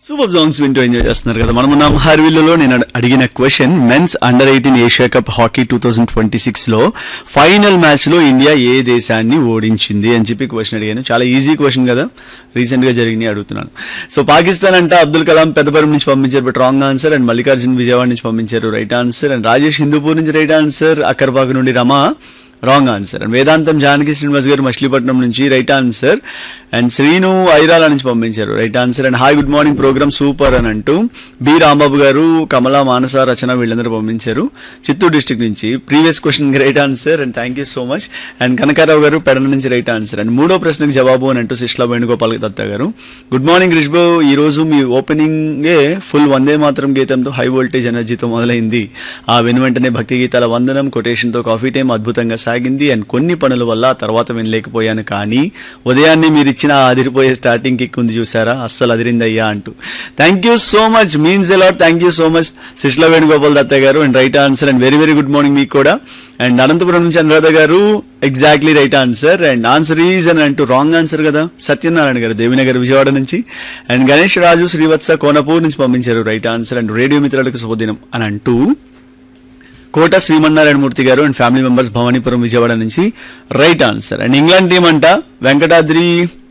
super songs వింటూ enjoy చేస్తున్నారు కదా మనం ఉన్నాం హర్విల్లులో నేను అడ- అడిగిన question men's under eighteen Asia cup hockey two thousand twenty six లో ఫైనల్ మ్యాచ్ లో ఇండియా ఏ దేశాన్ని ఓడించింది అని చెప్పి క్వశ్చన్ అడిగాను చాలా ఈజీ క్వశ్చన్ కదా రీసెంట్ గా జరిగినాయి అడుగుతున్నాను సో పాకిస్తాన్ అంటే అబ్దుల్ కలాం పెద్దపరం నుంచి పంపించారు but wrong answer and Mallikarjun Vijayawada నుంచి పంపించారు right answer and Rajesh Hindupur నుంచి రైట్ ఆన్సర్ అక్కర్బాగ్ నుండి రమా రాంగ్ ఆన్సర్ అండ్ వేదాంతం జానకి శ్రీనివాస్ గారు మచిలీపట్నం నుంచి right answer and Srinu Airala నుంచి పంపించారు right answer and hi good morning program super అని అంటూ బి రాంబాబు గారు కమలా మానస రచన వీళ్ళందరూ పంపించారు చిత్తూరు డిస్టిక్ నుంచి previous question right answer and thank you so much and Kanakarao garu Pedana నుంచి రైట్ ఆన్సర్ అండ్ మూడో ప్రశ్నకు జవాబు అని అంటూ శిష్లా వేణుగోపాల్ దత్త గారు గుడ్ మార్నింగ్ రిష్బో ఈ రోజు మీ ఓపెనింగే ఫుల్ వందే మాత్రం గీతంతో హై వోల్టేజ్ ఎనర్జీతో మొదలైంది ఆ వెను వెంటనే భక్తి గీతాల వందనం కొటేషన్ తో కాఫీ టైం అద్భుతంగా సాగింది అండ్ కొన్ని పనుల వల్ల ఆ తర్వాత వినలేకపోయాను కానీ ఉదయాన్నే మీరు ఇచ్చిన ఆ అదిరిపోయే స్టార్టింగ్ కిక్ ఉంది చూసారా అస్సలు అదిరిందయ్యా అంటూ thank you so much means a lot thank you so much Sishla Venugopal Datta garu and right answer and very very good morning మీకు కూడా అండ్ అనంతపురం నుంచి Anuradha garu exactly right answer and answer is అని అంటూ రాంగ్ ఆన్సర్ కదా సత్యనారాయణ గారు దేవినగర్ విజయవాడ నుంచి అండ్ గణేష్ రాజు శ్రీవత్స కోనపూర్ నుంచి పంపించారు రైట్ ఆన్సర్ అండ్ రేడియో మిత్రులకు శుభదినం అని అంటూ కోట Srimannarayana Murthy garu and family members Bhavanipuram Vijayawada నుంచి right answer and England team అంట వెంకటాద్రి